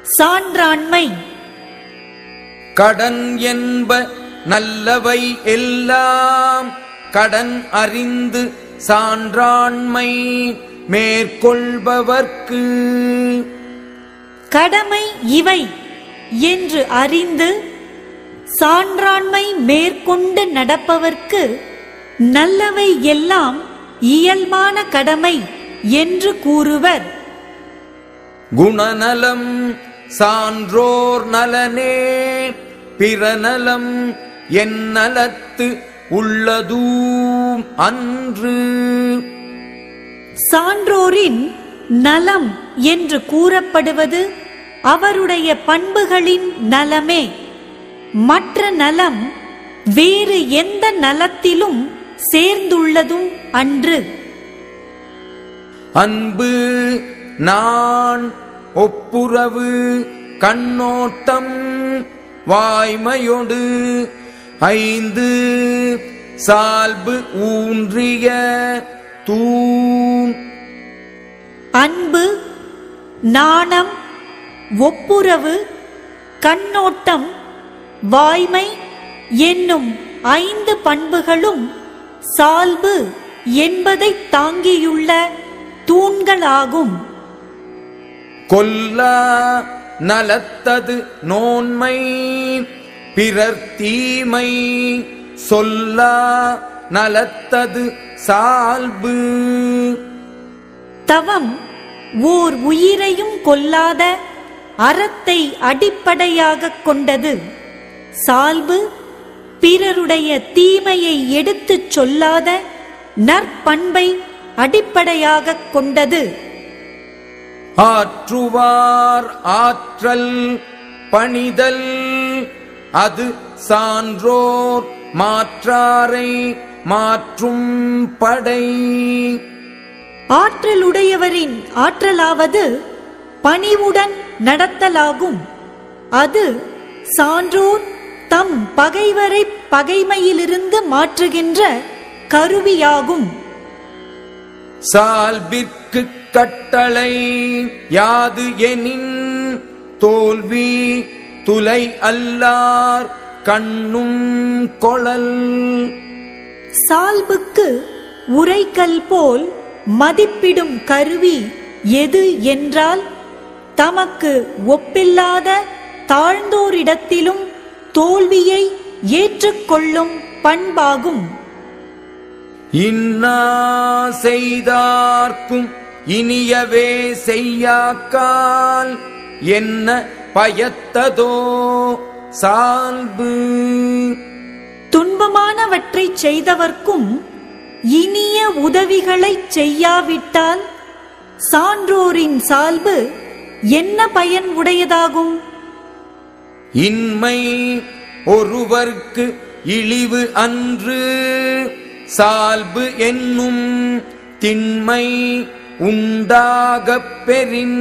சான்றாண்மை கடன் என்ப நல்லவை எல்லாம் கடன் அறிந்து சான்றாண்மை மேற்கொள்பவர்க்கு கடமை இவை என்று அறிந்து சான்றாண்மை மேற்கொண்டு நடப்பவர்க்கு நல்லவை எல்லாம் இயல்பான கடமை என்று கூறுவர் குணநலம் சான்றோர் நலனே பிறநலம் என் நலத்து உள்ளதூம் அன்று சான்றோரின் நலம் என்று கூறப்படுவது அவருடைய பண்புகளின் நலமே மற்ற நலம் வேறு எந்த நலத்திலும் சேர்ந்துள்ளதும் அன்று அன்பு நான் ஒப்புரவு கண்ணோட்டம் வாய்மையொடு ஐந்து சால்பு ஊன்றிய தூண் அன்பு நாணம் ஒப்புரவு கண்ணோட்டம் வாய்மை என்னும் ஐந்து பண்புகளும் சால்பு என்பதை தாங்கியுள்ள தூண்களாகும் கொல்லா நலத்தது நோன்மை பிறர் தீமை சொல்லா நலத்தது சால்பு தவம் ஓர் உயிரையும் கொல்லாத அறத்தை அடிப்படையாகக் கொண்டது சால்பு பிறருடைய தீமையை எடுத்துச் சொல்லாத நற்பண்பை அடிப்படையாகக் கொண்டது ஆற்றுவார் ஆற்றல் பணிதல் அது சான்றோர் மாற்றாரை மாற்றும் படை ஆற்றலுடையவரின் ஆற்றலாவது பணிவுடன் நடத்தலாகும் அது சான்றோர் தம் பகைவரை பகைமையிலிருந்து மாற்றுகின்ற கருவியாகும் சால்பிற்கு கட்டளை யாது எனின் தோல்வி துலை அல்லார் கண்ணும் கொளல் சால்புக்கு உரைக்கல் போல் மதிப்பிடும் கருவி எது என்றால் தமக்கு ஒப்பில்லாத தாழ்ந்தோரிடத்திலும் தோல்வியை ஏற்றுக்கொள்ளும் பண்பாகும் இன்னா செய்தார்க்கும் இனியவே செய்யாக்கால் என்ன பயத்ததோ சால்பு துன்பமானவற்றைச் செய்தவர்க்கும் இனிய உதவிகளைச் செய்யாவிட்டால் சான்றோரின் சால்பு என்ன பயன் உடையதாகும் இன்மை ஒருவர்க்கு இழிவு அன்று சால்பு என்னும் திண்மை உண்டாகப் பெறின்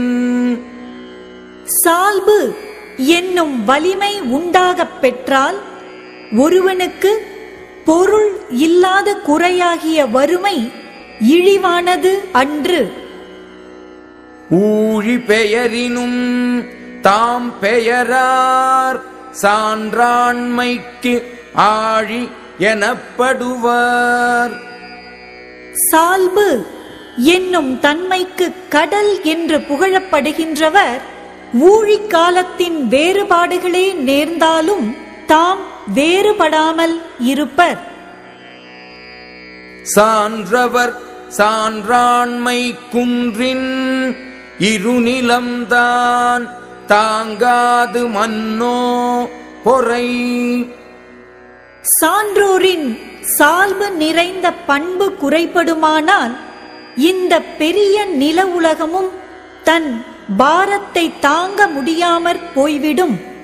சால்பு என்னும் வலிமை உண்டாகப் பெற்றால் ஒருவனுக்கு பொருள் இல்லாத குறையாகிய வறுமை இழிவானது அன்று ஊழி பெயரினும் தாம் பெயரார் சான்றாண்மைக்கு ஆழி எனப்படுவார் சால்பு என்னும் தன்மைக்கு கடல் என்று புகழப்படுகின்றவர் ஊழிக் காலத்தின் வேறுபாடுகளே நேர்ந்தாலும் தாம் வேறுபடாமல் இருப்பர் சான்றவர் சான்றாண்மை குன்றின் இருநிலம்தான் தாங்காது மன்னோ பொறை சான்றோரின் சால்பு நிறைந்த பண்பு குறைபடுமானால் இந்த பெரிய நில உலகமும் தன் பாரத்தை தாங்க முடியாமற் போய்விடும்